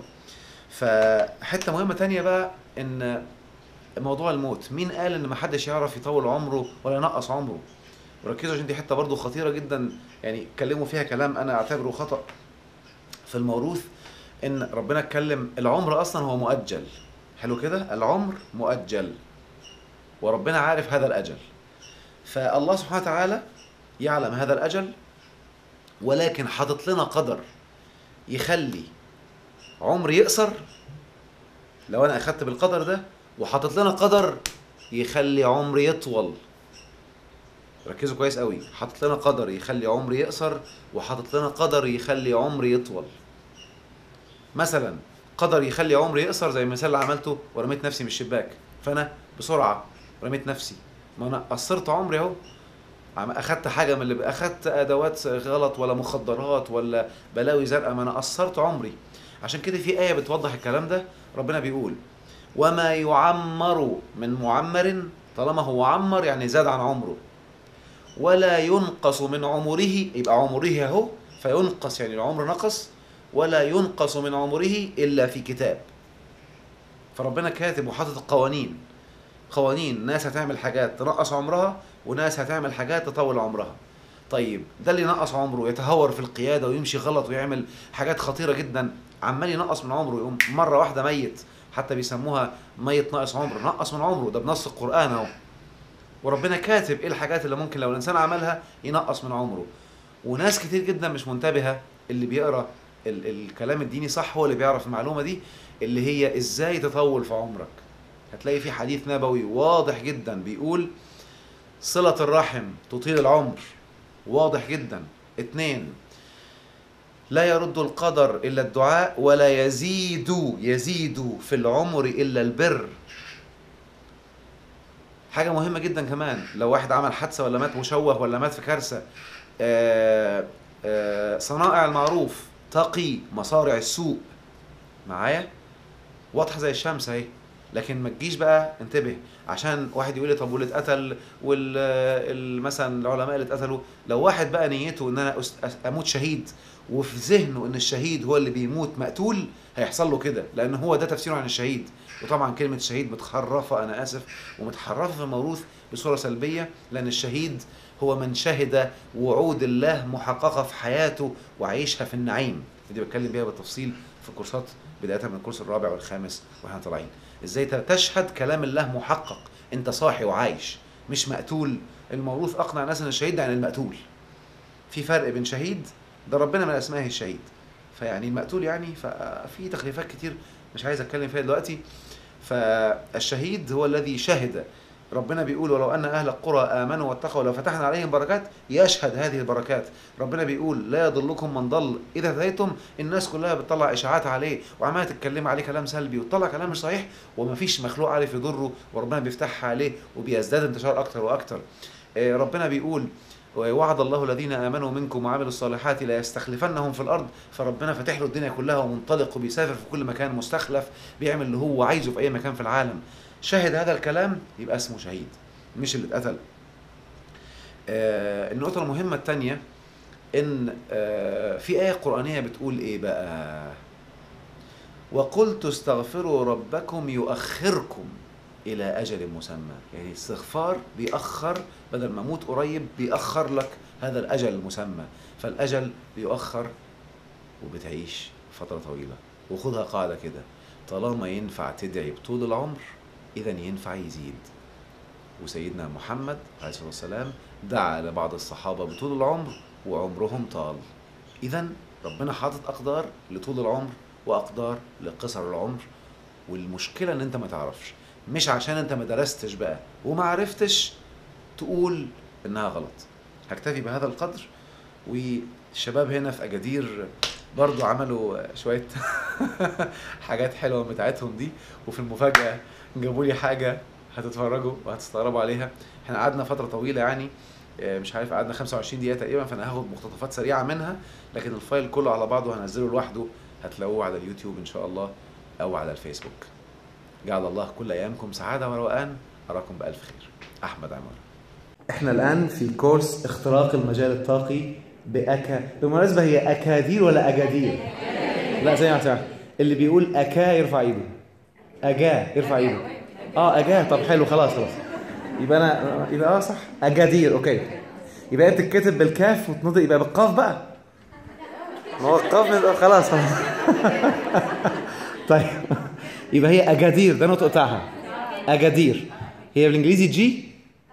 فحته مهمه تانية بقى ان موضوع الموت مين قال ان محدش يعرف يطول عمره ولا ينقص عمره وركزوا عشان دي حته برضو خطيره جدا يعني اتكلموا فيها كلام انا اعتبره خطا في الموروث ان ربنا اتكلم العمر اصلا هو مؤجل حلو كده العمر مؤجل وربنا عارف هذا الاجل فالله سبحانه وتعالى يعلم هذا الاجل ولكن حاطط لنا قدر يخلي عمري يقصر لو انا اخدت بالقدر ده وحاطط لنا قدر يخلي عمري يطول ركزوا كويس قوي حاطط لنا قدر يخلي عمري يقصر وحاطط لنا قدر يخلي عمري يطول مثلا قدر يخلي عمري يقصر زي المثال اللي عملته ورميت نفسي من الشباك فانا بسرعه رميت نفسي ما انا قصرت عمري اهو عم- اخدت حاجه من اللي اخدت ادوات غلط ولا مخدرات ولا بلاوي زرقاء ما انا قصرت عمري عشان كده في ايه بتوضح الكلام ده ربنا بيقول وما يعمر من معمر طالما هو عمر يعني زاد عن عمره ولا ينقص من عمره يبقى عمره اهو فينقص يعني العمر نقص ولا ينقص من عمره الا في كتاب فربنا كاتب وحاطط قوانين قوانين ناس هتعمل حاجات تنقص عمرها وناس هتعمل حاجات تطول عمرها طيب ده اللي نقص عمره يتهور في القيادة ويمشي غلط ويعمل حاجات خطيرة جدا عمال ينقص من عمره يقوم مرة واحدة ميت حتى بيسموها ميت ناقص عمر نقص من عمره ده بنص القرآن اهو وربنا كاتب ايه الحاجات اللي ممكن لو الانسان عملها ينقص من عمره وناس كتير جدا مش منتبهة اللي بيقرا ال- الكلام الديني صح هو اللي بيعرف المعلومة دي اللي هي ازاي تطول في عمرك هتلاقي في حديث نبوي واضح جدا بيقول صلة الرحم تطيل العمر واضح جدا اتنين لا يرد القدر إلا الدعاء ولا يزيد يزيد في العمر إلا البر حاجة مهمة جدا كمان لو واحد عمل حادثة ولا مات مشوه ولا مات في كارثة آه، آه، صنائع المعروف تقي مصارع السوء معايا واضحه زي الشمس اهي لكن ما تجيش بقى انتبه عشان واحد يقول لي طب واللي اتقتل وال ال- مثلا العلماء اللي اتقتلوا لو واحد بقى نيته ان انا أس- أس- اموت شهيد وفي ذهنه ان الشهيد هو اللي بيموت مقتول هيحصل له كده لان هو ده تفسيره عن الشهيد وطبعا كلمه شهيد متخرفه انا اسف ومتحرفه في الموروث بصوره سلبيه لان الشهيد هو من شهد وعود الله محققه في حياته وعيشها في النعيم دي بتكلم بيها بالتفصيل في كورسات بدايه من الكورس الرابع والخامس واحنا طالعين ازاي تشهد كلام الله محقق انت صاحي وعايش مش مقتول الموروث اقنع الناس ان الشهيد يعني المقتول في فرق بين شهيد ده ربنا من اسمائه الشهيد فيعني المقتول يعني ففي تخليفات كتير مش عايز اتكلم فيها دلوقتي فالشهيد هو الذي شهد ربنا بيقول ولو ان اهل القرى امنوا واتقوا لو فتحنا عليهم بركات يشهد هذه البركات ربنا بيقول لا يضلكم من ضل اذا هديتم الناس كلها بتطلع اشاعات عليه وعماله تتكلم عليه كلام سلبي وتطلع كلام مش صحيح ومفيش مخلوق عارف يضره وربنا بيفتحها عليه وبيزداد انتشار اكتر واكتر آه، ربنا بيقول وعد الله الذين امنوا منكم وعملوا الصالحات لا يستخلفنهم في الارض فربنا فاتح له الدنيا كلها ومنطلق وبيسافر في كل مكان مستخلف بيعمل اللي هو عايزه في اي مكان في العالم شهد هذا الكلام يبقى اسمه شهيد مش اللي اتقتل آه النقطة المهمة الثانية إن آه في آية قرآنية بتقول إيه بقى؟ وقلت استغفروا ربكم يؤخركم إلى أجل مسمى، يعني الاستغفار بيأخر بدل ما أموت قريب بيأخر لك هذا الأجل المسمى، فالأجل بيؤخر وبتعيش فترة طويلة، وخدها قاعدة كده طالما ينفع تدعي بطول العمر إذا ينفع يزيد. وسيدنا محمد عليه الصلاه والسلام دعا لبعض الصحابه بطول العمر وعمرهم طال. اذا ربنا حاطط اقدار لطول العمر واقدار لقصر العمر والمشكله ان انت ما تعرفش مش عشان انت ما درستش بقى وما عرفتش تقول انها غلط. هكتفي بهذا القدر والشباب هنا في اجادير برضو عملوا شويه حاجات حلوه بتاعتهم دي وفي المفاجاه جابوا لي حاجه هتتفرجوا وهتستغربوا عليها احنا قعدنا فتره طويله يعني آه، مش عارف قعدنا 25 دقيقه تقريبا فانا هاخد مقتطفات سريعه منها لكن الفايل كله على بعضه هنزله لوحده هتلاقوه على اليوتيوب ان شاء الله او على الفيسبوك جعل الله كل ايامكم سعاده وروقان اراكم بالف خير احمد عمار احنا الان في كورس اختراق المجال الطاقي باكا بالمناسبه هي اكادير ولا اجادير لا زي ما تعرف اللي بيقول اكا يرفع ايده اجا يرفع ايده اه اجا طب حلو خلاص خلاص يبقى انا يبقى اه صح اجادير اوكي يبقى هي بتتكتب بالكاف وتنطق يبقى بالقاف بقى ما هو القاف من- خلاص خلاص طيب يبقى هي اجادير ده النطق بتاعها اجادير هي بالانجليزي جي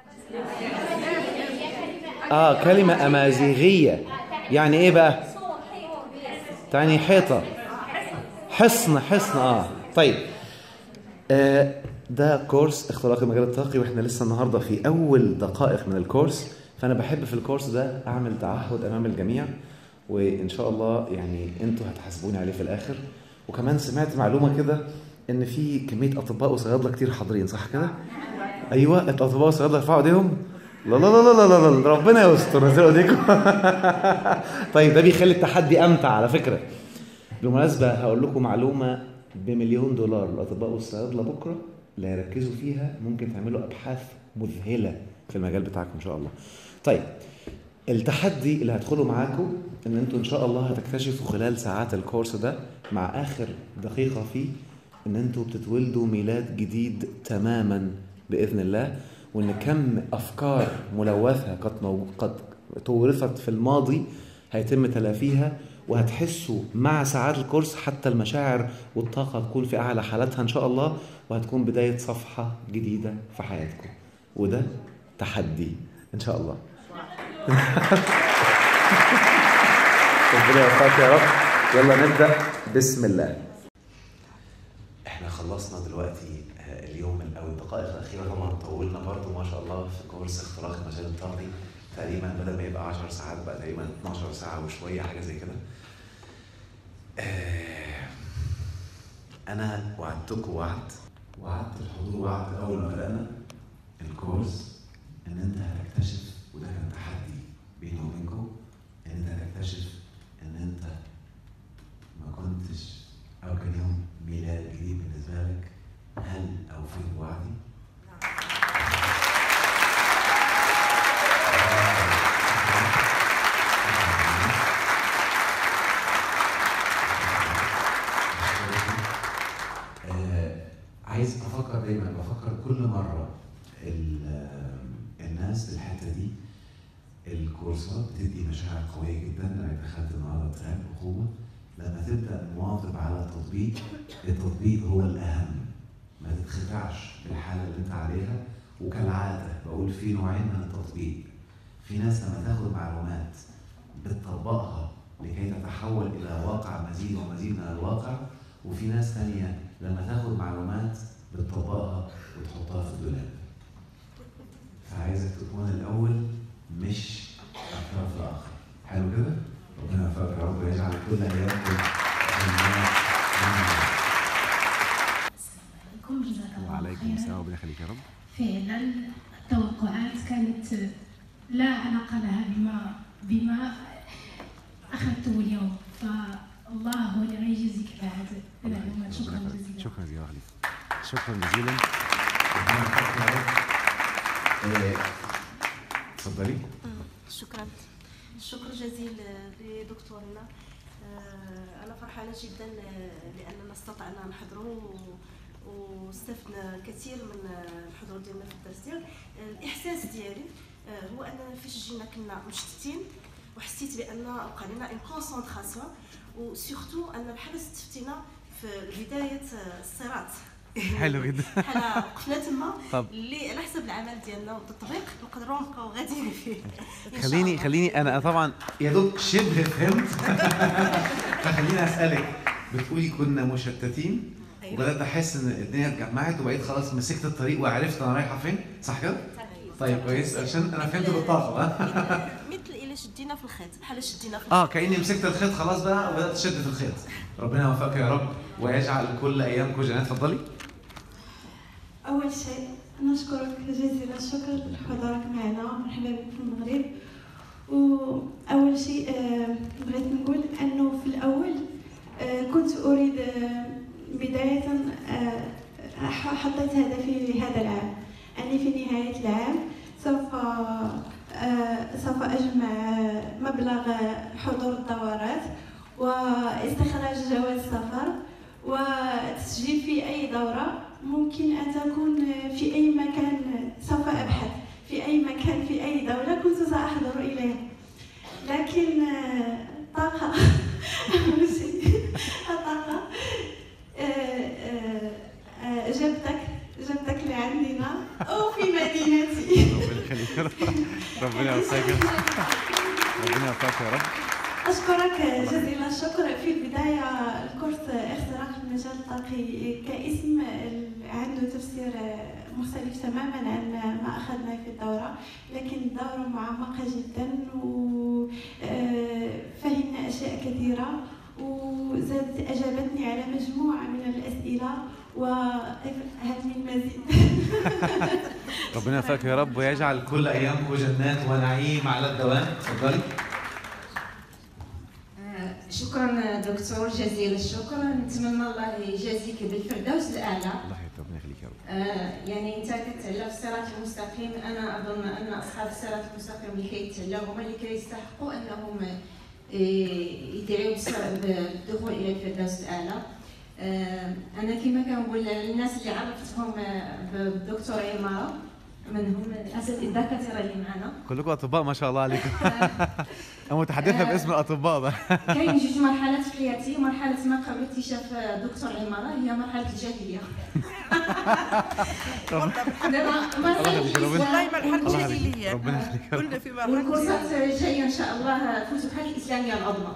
اه كلمة أمازيغية يعني إيه بقى؟ تعني حيطة حصن حصن اه طيب آه ده كورس اختراق المجال الطاقي واحنا لسه النهارده في اول دقائق من الكورس فانا بحب في الكورس ده اعمل تعهد امام الجميع وان شاء الله يعني انتوا هتحاسبوني عليه في الاخر وكمان سمعت معلومه كده ان في كميه اطباء وصيادله كتير حاضرين صح كده؟ ايوه الاطباء والصيادله يرفعوا ايديهم لا لا لا لا لا لا ربنا يستر نزلوا ايديكم طيب ده بيخلي التحدي امتع على فكره بالمناسبه هقول لكم معلومه بمليون دولار الاطباء والصيادله بكره اللي هيركزوا فيها ممكن تعملوا ابحاث مذهله في المجال بتاعكم ان شاء الله طيب التحدي اللي هدخله معاكم ان انتوا ان شاء الله هتكتشفوا خلال ساعات الكورس ده مع اخر دقيقه فيه ان انتوا بتتولدوا ميلاد جديد تماما باذن الله وان كم افكار ملوثه قد مو... قد تورثت في الماضي هيتم تلافيها وهتحسوا مع ساعات الكورس حتى المشاعر والطاقه تكون في اعلى حالاتها ان شاء الله وهتكون بدايه صفحه جديده في حياتكم وده تحدي ان شاء الله ربنا يوفقك يا رب يلا نبدا بسم الله احنا خلصنا دلوقتي آه، اليوم ال- او الدقائق الاخيره طبعا طولنا برضو ما شاء الله في كورس اختراق المجال الطاقي تقريبا بدل ما يبقى 10 ساعات بقى تقريبا 12 ساعه وشويه حاجه زي كده آه، انا وعدتكم وعد وعدت الحضور وعد اول ما بدانا الكورس ان انت هتكتشف وده كان تحدي بيني وبينكم ان انت هتكتشف كورسات بتدي مشاعر قويه جدا انا دخلت النهارده تراك اخوه لما تبدا مواظب على التطبيق التطبيق هو الاهم ما تتخدعش بالحاله اللي انت عليها وكالعاده بقول في نوعين من التطبيق في ناس لما تاخد معلومات بتطبقها لكي تتحول الى واقع مزيد ومزيد من الواقع وفي ناس تانية لما تاخد معلومات بتطبقها وتحطها في الدولاب فعايزك تكون الاول مش الطرف الاخر حلو كده ربنا يوفقك يا رب ويجعل كل ايامكم عليكم جزاك الله وعليكم خيراً. السلام وربنا يخليك يا رب فعلا التوقعات كانت لا علاقة لها بما بما أخذته اليوم فالله هو اللي غيجازيك بعد المعلومات شكرا جزيلا شكرا جزيلا عليك شكرا جزيلا ربنا يوفقك يا رب آه، اتفضلي شكرا الشكر جزيل لدكتورنا آه، أنا فرحانة جدا آه، لأننا استطعنا نحضروا و- واستفدنا كثير من آه، الحضور ديالنا في الدرس ديال آه، الإحساس ديالي آه، هو أننا فاش جينا كنا مشتتين وحسيت بأن بقى لنا ان كونسونطراسيون وسورتو أن بحال استفتينا في بداية آه، الصراط حلو جدا بحال وقفنا تما طب. اللي على حسب العمل ديالنا والتطبيق نقدروا نبقاو غاديين فيه إن شاء خليني الله. خليني انا طبعا يا دوب شبه فهمت فخليني اسالك بتقولي كنا مشتتين أيوة. وبدات احس ان الدنيا اتجمعت وبقيت خلاص مسكت الطريق وعرفت انا رايحه فين صح كده؟ طيب كويس عشان انا فهمت بالطاقه ها؟ مثل الى شدينا في الخيط بحال شدينا في اه كاني مسكت الخيط خلاص بقى وبدات اشد في الخيط ربنا يوفقك يا رب ويجعل كل ايامكم جنات اتفضلي أول شيء نشكرك جزيل الشكر لحضورك معنا مرحبا بك في المغرب وأول شيء آه، بغيت نقول أنه في الأول آه، كنت أريد آه، بداية آه، ح- حطيت هدفي لهذا العام أني في نهاية العام سوف آه، سوف أجمع آه، مبلغ آه، حضور الدورات واستخراج جواز سفر والتسجيل في أي دورة ممكن أن تكون في أي مكان سوف أبحث في أي مكان في أي دولة كنت سأحضر إليها لكن آه، طاقة أول شيء الطاقة آه، آه، آه، جبتك جبتك لعندنا أو في مدينتي ربنا يخليك يا رب ربنا يوفقك ربنا يوفقك يا رب أشكرك جزيل الشكر في البداية الكورس اختراق المجال الطاقي كاسم عنده تفسير مختلف تماما عن ما أخذنا في الدورة لكن الدورة معمقة جدا وفهمنا أشياء كثيرة وزادت أجابتني على مجموعة من الأسئلة وهل من مزيد ربنا يوفقك يا رب ويجعل كل ايامكم جنات ونعيم على الدوام اتفضلي آه، شكرا دكتور جزيل الشكر نتمنى الله يجازيك بالفردوس الاعلى الله يحفظك ربنا يخليك يا رب آه، يعني انت كتعلى في الصراط المستقيم انا اظن ان اصحاب الصراط المستقيم اللي كيتعلاو هما اللي كيستحقوا انهم آه، يدعيو بالص- بالدخول الى الفردوس الاعلى آه، انا كما كنقول للناس اللي عرفتهم آه، بالدكتور عماره منهم الاساتذه الدكاتره اللي معنا كلكم اطباء ما شاء الله عليكم انا متحدثه آه. باسم الاطباء بقى كاين جوج مرحلات في حياتي مرحله ما قبل اكتشاف دكتور عماره هي مرحله الجاهليه دابا مرحله يخليك، ربنا- والله الإسلام مرحلة الله يخليك جاهلية ربنا يخليك يا رب كنا في مرحلة والكورسات جايه ان شاء الله الفتوحات الاسلاميه العظمى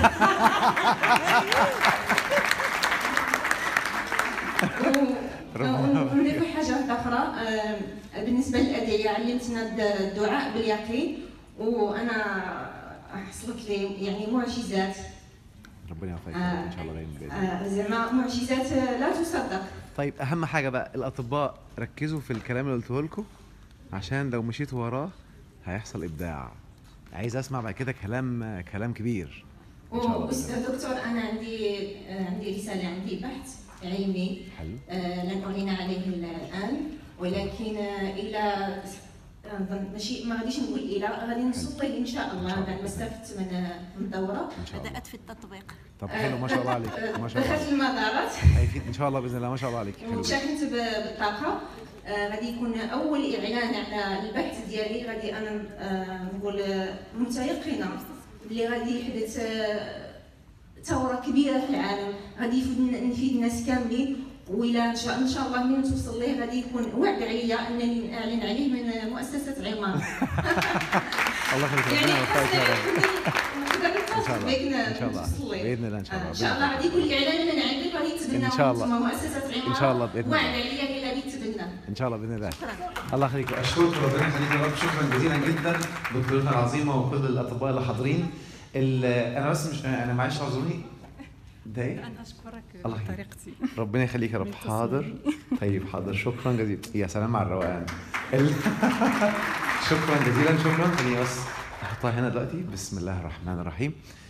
ربنا- ونضيف حاجه اخرى آه، بالنسبه للادعيه علمتنا الد- الدعاء باليقين وانا حصلت لي يعني معجزات ربنا يوفقك يا رب ان شاء الله دايما باذن الله آه، زعما معجزات آه، لا تصدق طيب اهم حاجه بقى الاطباء ركزوا في الكلام اللي قلته لكم عشان لو مشيتوا وراه هيحصل ابداع عايز اسمع بعد كده كلام كلام كبير ان شاء الله بإذن الله. دكتور انا عندي آه، عندي رساله عندي بحث علمي حلو آه، لن اعلن عليه الان ولكن آه، الى أظن ماشي ما غاديش نقول الى غادي نسطي ان شاء الله بعد ما استفدت من آه، من الدوره ان شاء الله بدات في التطبيق طب حلو ما شاء الله عليك ما شاء الله دخلت عليك المدارات خايفين ان شاء الله باذن الله ما شاء الله عليك حلو جدا. وتشحنت ب- بالطاقه آه، غادي يكون اول اعلان على البحث ديالي غادي انا آه، نقول آه، متيقنه اللي غادي يحدث آه، ثوره كبيره في العالم غادي يفيد نفيد الناس كاملين والى ان شاء ان شاء الله من توصل ليه غادي يكون وعد عليا انني نعلن عليه من مؤسسه عمار الله يخليك يعني ربنا يوفقك يا رب نقدر ان شاء الله ان شاء الله نوصل ليه. باذن الله ان شاء الله ان شاء الله غادي يكون الاعلان من عندك غادي يتبنى إن شاء الله. مؤسسه عمار إن شاء الله بإذن وعد الله. عليا هي اللي غادي تتبنى ان شاء الله باذن الله الله يخليك اشكرك ربنا يخليك يا رب شكرا جزيلا جدا دكتورتنا العظيمه وكل الاطباء اللي حاضرين ال- انا بس مش انا معلش اعذروني ده ايه؟ أنا أشكرك الله يخليك. بطريقتي ربنا يخليك يا رب من حاضر طيب حاضر شكرا جزيلا يا سلام على الروقان ال- شكرا جزيلا شكرا خليني بس احطها هنا دلوقتي بسم الله الرحمن الرحيم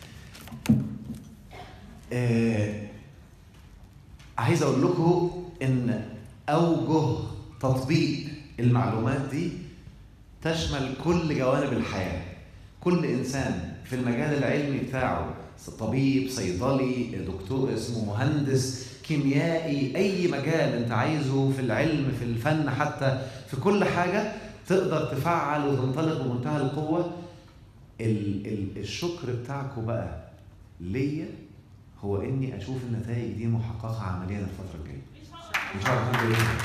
آه عايز اقول لكم ان اوجه تطبيق المعلومات دي تشمل كل جوانب الحياه كل انسان في المجال العلمي بتاعه طبيب صيدلي دكتور اسمه مهندس كيميائي اي مجال انت عايزه في العلم في الفن حتى في كل حاجه تقدر تفعل وتنطلق بمنتهى القوه ال ال الشكر بتاعكم بقى ليا هو اني اشوف النتائج دي محققه عمليا الفتره الجايه ان شاء الله الحمد لله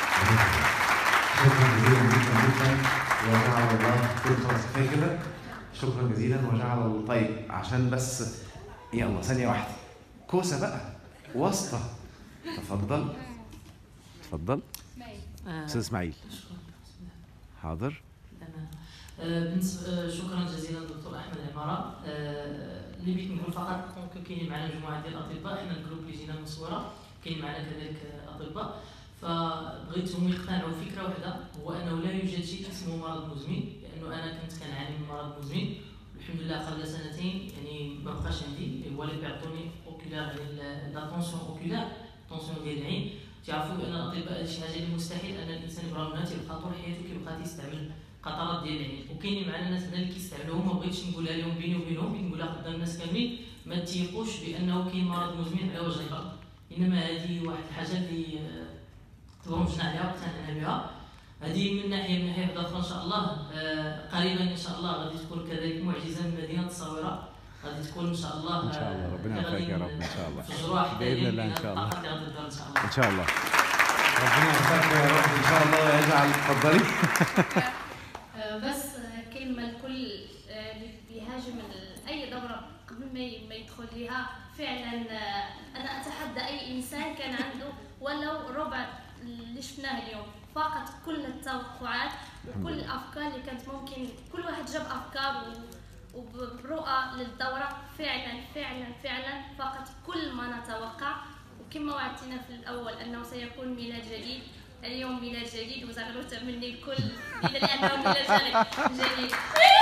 شكرا جزيلا جدا جدا وجعل الله كل خلاص كفايه كده شكرا جزيلا وجعل الله طيب عشان بس يلا ثانيه واحده كوسه بقى واسطه تفضل تفضل استاذ اسماعيل حاضر تمام آه، بالنسبة آه، شكرا جزيلا دكتور احمد عماره آه، اللي بغيت نقول فقط دونك كاين معنا مجموعه ديال الاطباء حنا الجروب اللي جينا من صوره كاين معنا كذلك آه، اطباء فبغيتهم يقتنعوا فكره واحده هو انه لا يوجد شيء اسمه مرض مزمن لانه انا كنت كنعاني من مرض مزمن الحمد لله قبل سنتين يعني ما بقاش عندي هو اللي بيعطوني اوكولار يعني لا طونسيون اوكولار طونسيون ديال العين تعرفوا بان الاطباء شي حاجه اللي مستحيل ان الانسان يبرا منها تيبقى طول حياته كيبقى تيستعمل قطرات ديال العين وكاينين معنا ناس هنا اللي كيستعملوهم ما بغيتش نقولها لهم بيني وبينهم بغيت نقولها قدام الناس كاملين ما تيقوش بانه كاين مرض مزمن على وجه الارض انما هذه واحد الحاجه اللي آه، تبرمجنا عليها واقتنعنا بها هذه من ناحيه من ناحيه واحده اخرى ان شاء الله آه، قريبا ان شاء الله غادي تكون كذلك معجزه من مدينه الصاوره غادي تكون ان شاء الله إن شاء الله. آه، ربنا يوفقك يا رب. إن شاء الله. نفجروا واحد بإذن الله إن من شاء الله. الطاقات اللي غادي تدار ان شاء الله ان شاء الله ربنا يوفقك يا رب ان شاء الله ويجعل اتفضلي آه، بس آه، كلمة لكل آه، اللي بيهاجم ال- أي دورة قبل ما ي- ما يدخل لها فعلا آه، أنا أتحدى أي إنسان كان عنده ولو ربع اللي شفناه اليوم فقط كل التوقعات وكل الأفكار اللي كانت ممكن كل واحد جاب أفكار و- وبرؤى للدورة فعلا فعلا فعلا فقط كل ما نتوقع وكما وعدتنا في الأول أنه سيكون ميلاد جديد اليوم ميلاد جديد وزغلوت مني الكل لأنه ميلاد جديد- جديد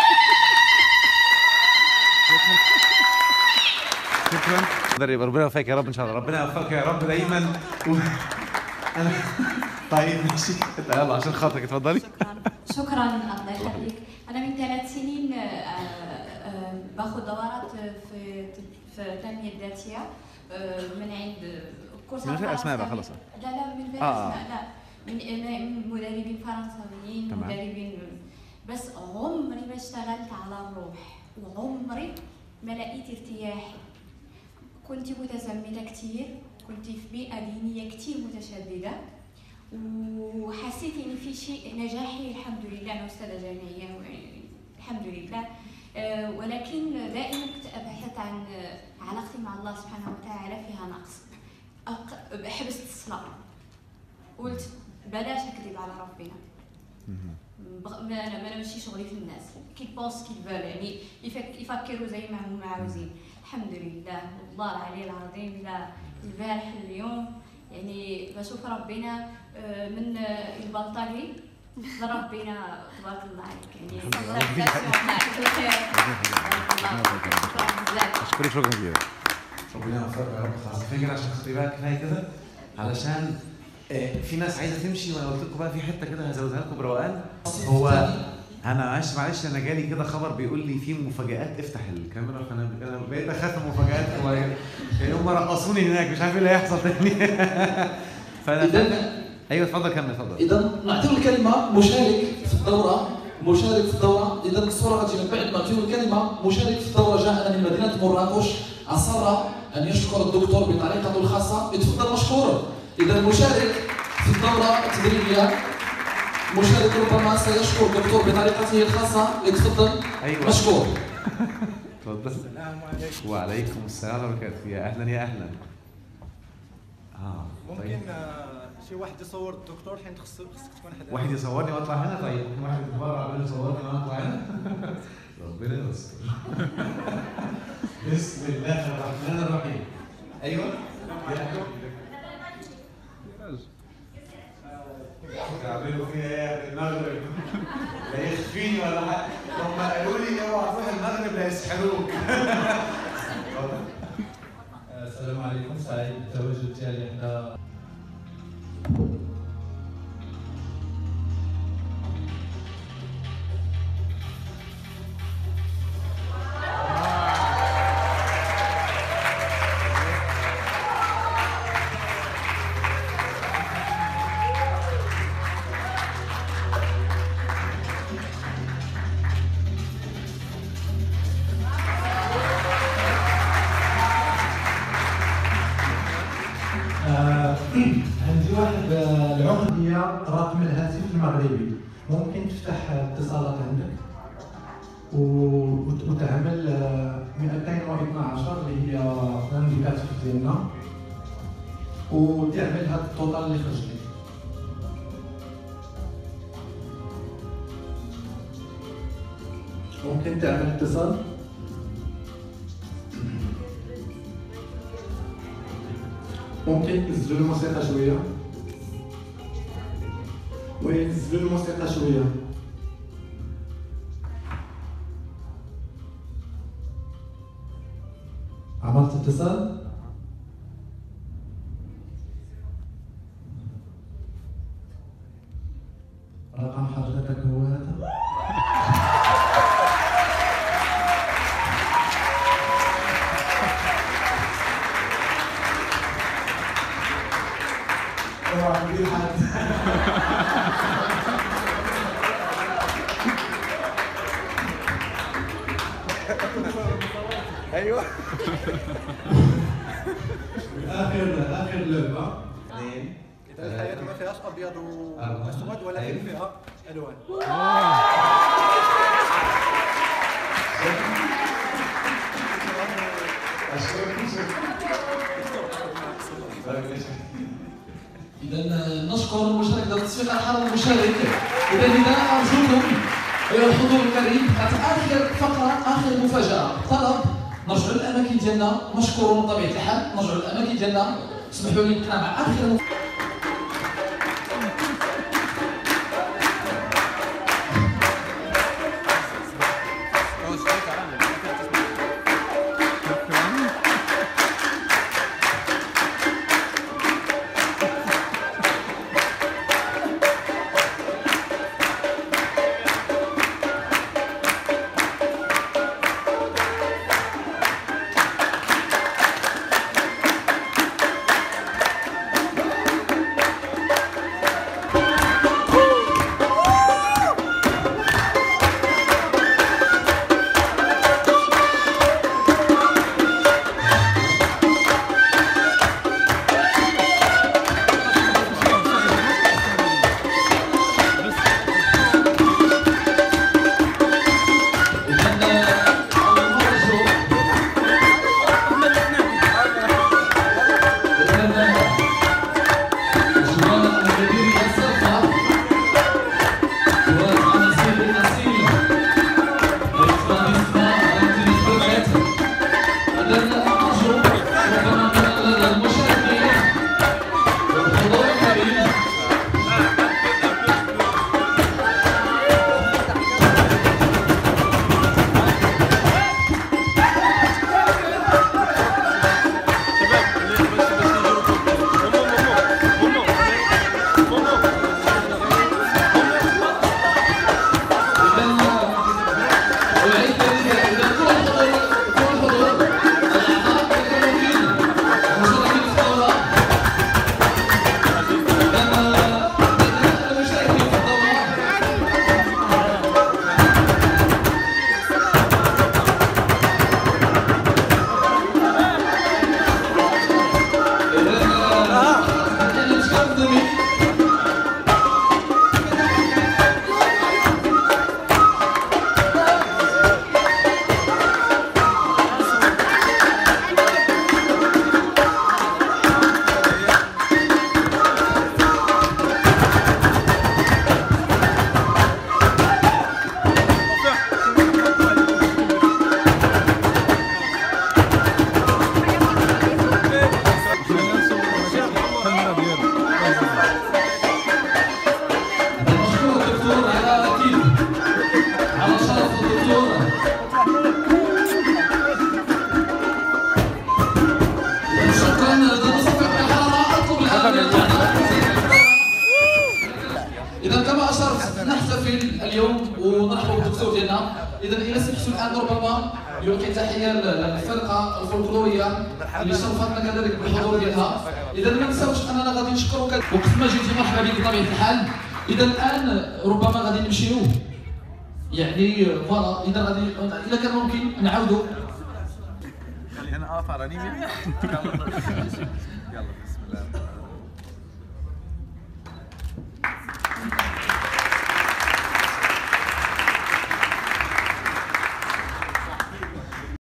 شكرا مدرب ربنا يوفقك يا رب ان شاء الله ربنا يوفقك يا رب دايما و... انا طيب ماشي يلا عشان خاطرك اتفضلي شكرا الله يخليك انا من ثلاث سنين آه، آه، باخذ دورات في في التنميه الذاتيه آه، من عند كورس من غير أسماء بقى، خلاص. لا لا من غير آه، آه. اسماء لا من من مدربين فرنساويين تمام. مدربين بس عمري ما اشتغلت على الروح وعمري ما لقيت ارتياح كنت متزمتة كتير كنت في بيئة دينية كتير متشددة وحسيت ان في شيء نجاحي الحمد لله انا استاذه جامعيه و- الحمد لله آه، ولكن دائما كنت ابحث عن آه، علاقتي مع الله سبحانه وتعالى فيها نقص أق- حبست الصلاه قلت بلاش اكذب على ربنا بغ- ما انا ما انا ماشي شغلي في الناس كي بونس كي فال يعني يفك يفكروا زي ما هم عاوزين الحمد لله والله العلي العظيم لا البارح اليوم يعني بشوف ربنا آه، من آه، البلطجي لربنا تبارك الله عليك يعني سلامتك معك بالخير بارك الله فيك. شكرا بزاف اشكرك شكرا جزيلا ربنا يوفقك يا رب خلاص كفايه كده عشان خاطري بقى كفايه كده علشان آه، في ناس عايزه تمشي وانا قلت لكم بقى في حته كده هزودها لكم بروقان هو انا معلش معلش انا جالي كده خبر بيقول لي في مفاجآت افتح الكاميرا فانا انا بقيت اخاف من المفاجآت هو يعني هم رقصوني هناك مش عارف ايه اللي هيحصل تاني فانا فعلا ايوه اتفضل كمل اتفضل اذا نعطيو الكلمه مشارك في الدوره مشارك في الدوره اذا الصوره غتجي من بعد ما نعطيو الكلمه مشارك في الدوره جاءنا من مدينه مراكش اصر ان يشكر الدكتور بطريقته الخاصه يتفضل مشكورا اذا المشارك في الدوره التدريبيه مشارك ربما سيشكر الدكتور بطريقته الخاصه يتفضل ايوه مشكور اتفضل السلام عليكم وعليكم السلام ورحمه الله وبركاته يا اهلا يا اهلا اه ممكن طيب آه، شي واحد يصور الدكتور حين خص- خصك تكون حدا واحد يصورني واطلع هنا طيب ممكن واحد يتبرع قبل يصورني وانا اطلع هنا ربنا يستر بسم الله الرحمن الرحيم ايوه تعملوا فيها ايه يا المغرب لا يخفيني ولا حاجه هم قالوا لي اوعى تروح المغرب لا يسحروك السلام عليكم سعيد بالتواجد ديالي حدا آه، عندي واحد آه، العقد هي رقم الهاتف المغربي ممكن تفتح اتصالات عندك و- وت- وتعمل آه، 212 اللي هي الانديكاتيف ديالنا وتعمل هاد التوتال اللي خرج لك ممكن تعمل اتصال ممكن تنزلوا الموسيقى شوية وينزلوا الموسيقى شوية عملت اتصال؟ رقم حضرتك هو هذا؟ اوعى تقول حد ايوه اخر اخر لعبه اثنين اذا الحياه ما فيهاش ابيض واسود ولكن فيها الوان اذا نشكر المشارك ذات التصفيق على حرم المشارك اذا اذا ارجوكم ايها الحضور الكريم حتى اخر فقره اخر مفاجاه طلب نرجعوا للاماكن ديالنا مشكورون بطبيعه الحال نرجعوا للاماكن ديالنا اسمحوا لي نقرا مع اخر مف... نحتفل اليوم ونرحب بالدكتور ديالنا اذا الى سمحتوا الان ربما يلقي تحيه للفرقه الفولكلوريه اللي شرفتنا كذلك بالحضور ديالها اذا ما نساوش اننا غادي نشكروك وقت ما جيتي مرحبا بك بطبيعه الحال اذا الان ربما غادي نمشيو يعني فوالا اذا غادي اذا كان ممكن نعاودوا خلي انا اقطع راني يلا